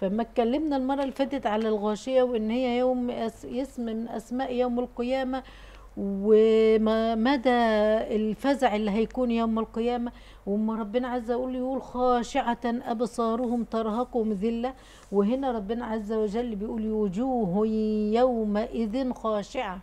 فما اتكلمنا المره اللي فاتت على الغاشيه وان هي يوم أس- اسم من اسماء يوم القيامه ومدى الفزع اللي هيكون يوم القيامة وما ربنا عز وجل يقول خاشعة أبصارهم ترهقهم ذلة وهنا ربنا عز وجل بيقول وجوه يومئذ خاشعة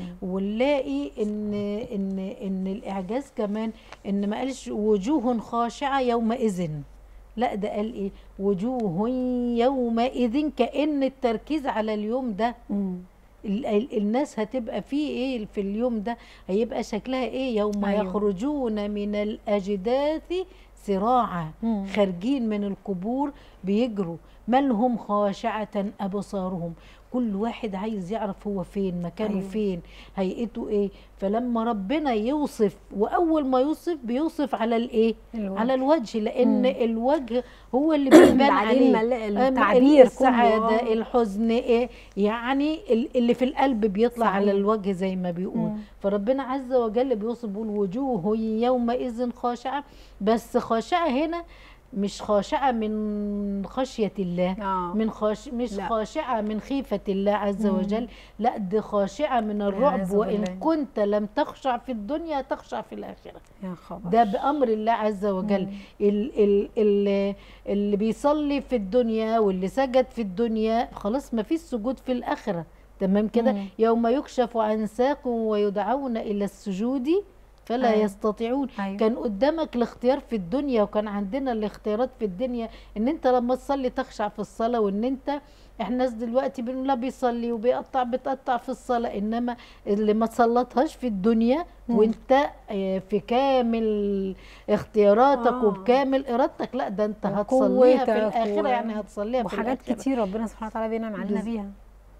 ونلاقي ان ان ان الاعجاز كمان ان ما قالش وجوه خاشعه يومئذ لا ده قال ايه وجوه يومئذ كان التركيز على اليوم ده مم. ال- ال- الناس هتبقى فيه ايه في اليوم ده هيبقى شكلها ايه يوم أيوة. أيوة. يخرجون من الاجداث سراعا مم. خارجين من القبور بيجروا مالهم خاشعة أبصارهم كل واحد عايز يعرف هو فين مكانه أيوة. أيوة. فين هيئته ايه فلما ربنا يوصف واول ما يوصف بيوصف على الايه الوجه. على الوجه لان مم. الوجه هو اللي بيبان بعدين عليه المل- أم التعبير السعادة كله. الحزن إيه يعني ال- اللي في القلب بيطلع صحيح. على الوجه زي ما بيقول مم. فربنا عز وجل بيوصف بيقول وجوه يومئذ خاشعة بس خاشعة هنا مش خاشعة من خشية الله اه من خاش مش لا. لا. خاشعة من خيفة الله عز مم. وجل لا دي خاشعة من الرعب والعياذ وإن بالله. كنت لم تخشع في الدنيا تخشع في الآخرة يا خبر ده بأمر الله عز وجل مم. ال ال ال اللي بيصلي في الدنيا واللي سجد في الدنيا خلاص ما فيش سجود في الآخرة تمام كده مم. يوم يكشف عن ساق ويدعون إلى السجود فلا أيوة. يستطيعون أيوة. كان قدامك الاختيار في الدنيا وكان عندنا الاختيارات في الدنيا ان انت لما تصلي تخشع في الصلاة وان انت احنا ناس دلوقتي بنقول لا بيصلي وبيقطع بتقطع في الصلاة انما اللي ما تصلتهاش في الدنيا مم. وانت آه، في كامل اختياراتك آه. وبكامل ارادتك لا ده انت هتصليها في وقوتك الاخرة و- يعني هتصليها في وحاجات الآخرة. كتير ربنا سبحانه وتعالى بينعم علينا بز- بيها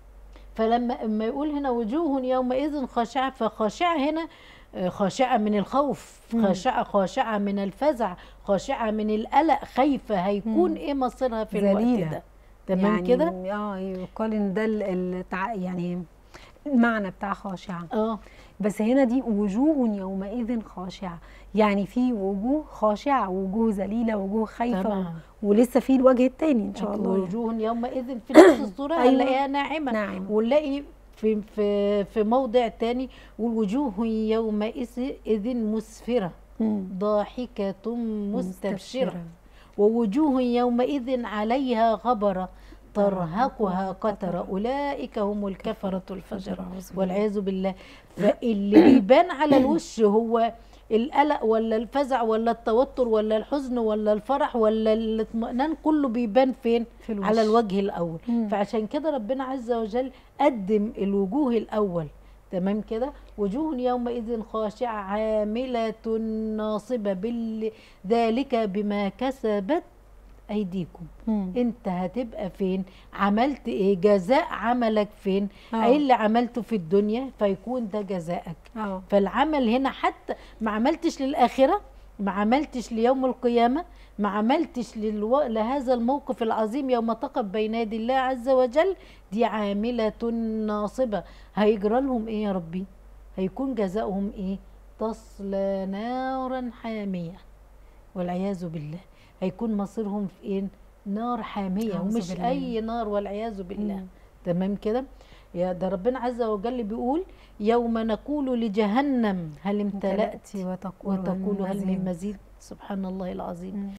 فلما اما يقول هنا وجوه يومئذ خاشعة فخاشعة هنا آه، خاشعة من الخوف مم. خاشعة خاشعة من الفزع خاشعة من القلق خايفة هيكون مم. ايه مصيرها في الوقت ذليلة. ده تمام يعني كده اه يقال ان ده ال- التع... يعني المعنى بتاع خاشعه اه بس هنا دي وجوه يومئذ خاشعه يعني في وجوه خاشعه وجوه ذليله وجوه خايفه و... طبعا ولسه في الوجه التاني ان شاء الله يعني. وجوه يومئذ في نفس الصورة أيوة. هنلاقيها ناعمة ناعم ونلاقي في في في موضع تاني والوجوه يومئذ إذ مسفرة مم. ضاحكة مستبشرة ووجوه يومئذ عليها غبرة ترهقها قترة أولئك هم الكفرة الفجرة والعياذ بالله فاللي بيبان على الوش هو القلق ولا الفزع ولا التوتر ولا الحزن ولا الفرح ولا الاطمئنان كله بيبان فين في الوش. على الوجه الأول مم. فعشان كده ربنا عز وجل قدم الوجوه الأول تمام كده وجوه يومئذ خاشعة عاملة ناصبة بال ذلك بما كسبت أيديكم مم. انت هتبقى فين عملت ايه جزاء عملك فين آه. ايه اللي عملته في الدنيا فيكون ده جزاءك اه فالعمل هنا حتى ما عملتش للآخرة ما عملتش ليوم القيامة ما عملتش للو... لهذا الموقف العظيم يوم تقف بين يدي الله عز وجل دي عاملة ناصبة هيجرى لهم ايه يا ربي هيكون جزاؤهم ايه تصلى نارا حامية والعياذ بالله هيكون مصيرهم في ايه نار حامية أعوذ ومش بالله. اي نار والعياذ بالله مم. تمام كده يا ده ربنا عز وجل بيقول يوم نقول لجهنم هل امتلأت وتقول وتقول هل من مزيد. مزيد سبحان الله العظيم مم.